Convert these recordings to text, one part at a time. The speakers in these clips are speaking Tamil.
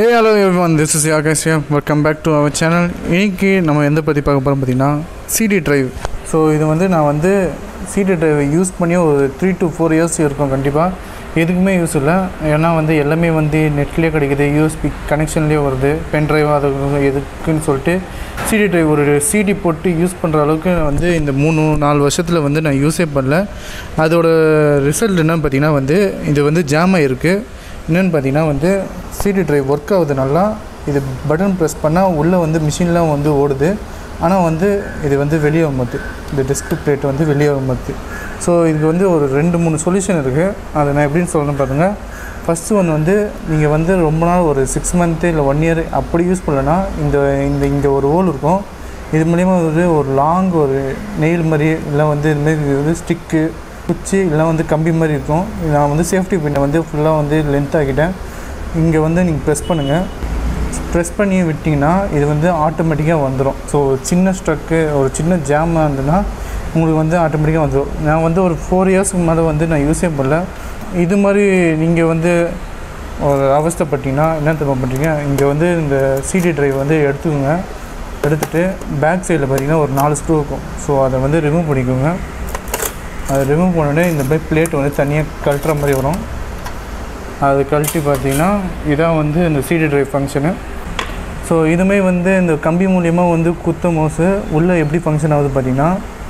hey hello everyone this is Akash welcome back to our channel இன்னைக்கு நம்ம எந்த பற்றி பார்க்க போகிறோம் பார்த்தீங்கன்னா சிடி டிரைவ் ஸோ இது வந்து நான் வந்து சிடி டிரைவை யூஸ் பண்ணி ஒரு த்ரீ டு ஃபோர் இயர்ஸ் இருக்கும் கண்டிப்பாக எதுக்குமே யூஸ் இல்லை ஏன்னா வந்து எல்லாமே வந்து நெட்லேயே கிடைக்குது யூஎஸ்பி கனெக்ஷன்லேயே வருது பென் ட்ரைவ் அது எதுக்குன்னு சொல்லிட்டு சிடி டிரைவ் ஒரு சிடி போட்டு யூஸ் பண்ணுற அளவுக்கு வந்து இந்த மூணு நாலு வருஷத்தில் வந்து நான் யூஸே பண்ணல அதோட ரிசல்ட் என்னன்னு பார்த்தீங்கன்னா வந்து இது வந்து ஜாம் ஆகிருக்கு என்னென்னு பார்த்தீங்கன்னா வந்து சிடி டிரைவ் ஒர்க் ஆகுது நல்லா இது பட்டன் ப்ரெஸ் பண்ணால் உள்ளே வந்து மிஷின்லாம் வந்து ஓடுது ஆனால் வந்து இது வந்து வெளியே வரும்போது இந்த டெஸ்க் பிளேட் வந்து வெளியே வரும்போது ஸோ இதுக்கு வந்து ஒரு ரெண்டு மூணு சொல்யூஷன் இருக்குது அதை நான் எப்படின்னு சொல்லணும் பாருங்க ஃபஸ்ட்டு ஒன்று வந்து நீங்கள் வந்து ரொம்ப நாள் ஒரு சிக்ஸ் மந்த்து இல்லை ஒன் இயர் அப்படி யூஸ் பண்ணலன்னா இந்த இந்த இங்கே ஒரு ஹோல் இருக்கும் இது மூலிமா வந்து ஒரு லாங் ஒரு நெயில் மாதிரி இல்லை வந்து இதுமாரி வந்து ஸ்டிக்கு குச்சி இல்லை வந்து கம்பி மாதிரி இருக்கும் நான் வந்து சேஃப்டி பின்னை வந்து ஃபுல்லாக வந்து லென்த் ஆக்கிட்டேன் இங்கே வந்து நீங்கள் ப்ரெஸ் பண்ணுங்கள் ப்ரெஸ் பண்ணி விட்டிங்கன்னா இது வந்து ஆட்டோமேட்டிக்காக வந்துடும் ஸோ சின்ன ஸ்ட்ரக்கு ஒரு சின்ன ஜாமாக இருந்ததுன்னா உங்களுக்கு வந்து ஆட்டோமேட்டிக்காக வந்துடும் நான் வந்து ஒரு ஃபோர் இயர்ஸ்க்கு மேலே வந்து நான் யூஸே பண்ணல இது மாதிரி நீங்கள் வந்து ஒரு அவஸ்தைப்பட்டீங்கன்னா என்ன தப்பு பண்ணுறீங்க இங்கே வந்து இந்த சிடி டிரைவ் வந்து எடுத்துக்கோங்க எடுத்துகிட்டு பேக் சைடில் பார்த்தீங்கன்னா ஒரு நாலு ஸ்க்ரூ இருக்கும் ஸோ அதை வந்து ரிமூவ் பண்ணிக்கோங்க அதை ரிமூவ் பண்ணோடனே இந்த மாதிரி பிளேட் வந்து தனியாக கழட்டுற மாதிரி வரும் அது கழட்டி பார்த்தீங்கன்னா இதான் வந்து இந்த சிடி டிரைவ் ஃபங்க்ஷனு ஸோ இதுமே வந்து இந்த கம்பி மூலியமாக வந்து குத்த மோஸு உள்ளே எப்படி ஃபங்க்ஷன் ஆகுது பார்த்தீங்கன்னா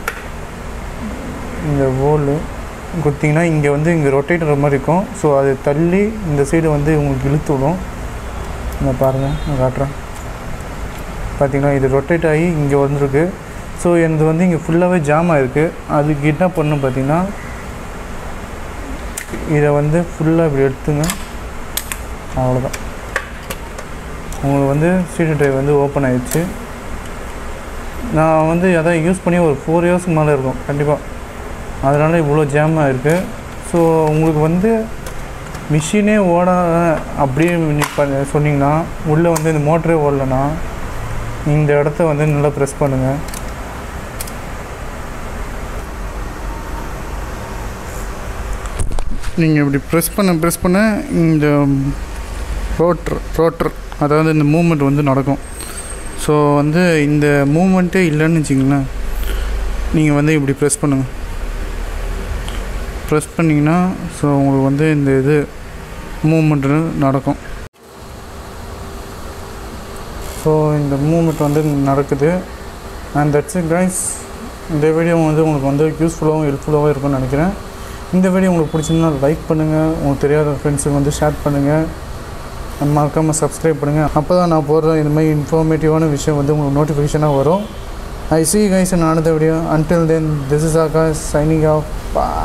இந்த ஓலு குத்திங்கன்னா இங்கே வந்து இங்கே ரொட்டேட்டர் மாதிரி இருக்கும் ஸோ அது தள்ளி இந்த சைடு வந்து உங்களுக்கு இழுத்து விடும் நான் பாருங்கள் நான் காட்டுறேன் பார்த்தீங்கன்னா இது ரொட்டேட் ஆகி இங்கே வந்துருக்கு ஸோ எனது வந்து இங்கே ஃபுல்லாகவே ஜாம் ஆகிருக்கு அதுக்கு என்ன பண்ணும் பார்த்தீங்கன்னா இதை வந்து ஃபுல்லாக இப்படி எடுத்துங்க அவ்வளோதான் உங்களுக்கு வந்து சிடி டிரைவ் வந்து ஓப்பன் ஆயிடுச்சு நான் வந்து அதான் யூஸ் பண்ணி ஒரு ஃபோர் இயர்ஸ்க்கு மேலே இருக்கும் கண்டிப்பாக அதனால் இவ்வளோ ஜாம் ஆகிருக்கு ஸோ உங்களுக்கு வந்து மிஷினே ஓட அப்படியே நீ பண்ண சொன்னீங்கன்னா உள்ளே வந்து இந்த மோட்டரே ஓடலைன்னா இந்த இடத்த வந்து நல்லா ப்ரெஸ் பண்ணுங்கள் நீங்கள் இப்படி ப்ரெஸ் பண்ண ப்ரெஸ் பண்ண இந்த ரோட்ரு ரோட்ரு அதாவது இந்த மூமெண்ட் வந்து நடக்கும் ஸோ வந்து இந்த மூமெண்ட்டே இல்லைன்னு வச்சிங்களேன் நீங்கள் வந்து இப்படி ப்ரெஸ் பண்ணுங்கள் ப்ரெஸ் பண்ணிங்கன்னா ஸோ உங்களுக்கு வந்து இந்த இது மூமெண்ட்டு நடக்கும் ஸோ இந்த மூமெண்ட் வந்து நடக்குது அண்ட் தட்ஸ் இட் கைஸ் இந்த வீடியோ வந்து உங்களுக்கு வந்து யூஸ்ஃபுல்லாகவும் ஹெல்ப்ஃபுல்லாகவும் இருக்கும்னு நினைக்கிறேன் இந்த வீடியோ உங்களுக்கு பிடிச்சிருந்தா லைக் பண்ணுங்கள் உங்களுக்கு தெரியாத ஃப்ரெண்ட்ஸுக்கு வந்து ஷேர் பண்ணுங்கள் மறக்காமல் சப்ஸ்கிரைப் பண்ணுங்கள் அப்போ தான் நான் போடுற இந்த மாதிரி இன்ஃபார்மேட்டிவான விஷயம் வந்து உங்களுக்கு நோட்டிஃபிகேஷனாக வரும் I see guys in another video until then this is Akash signing off bye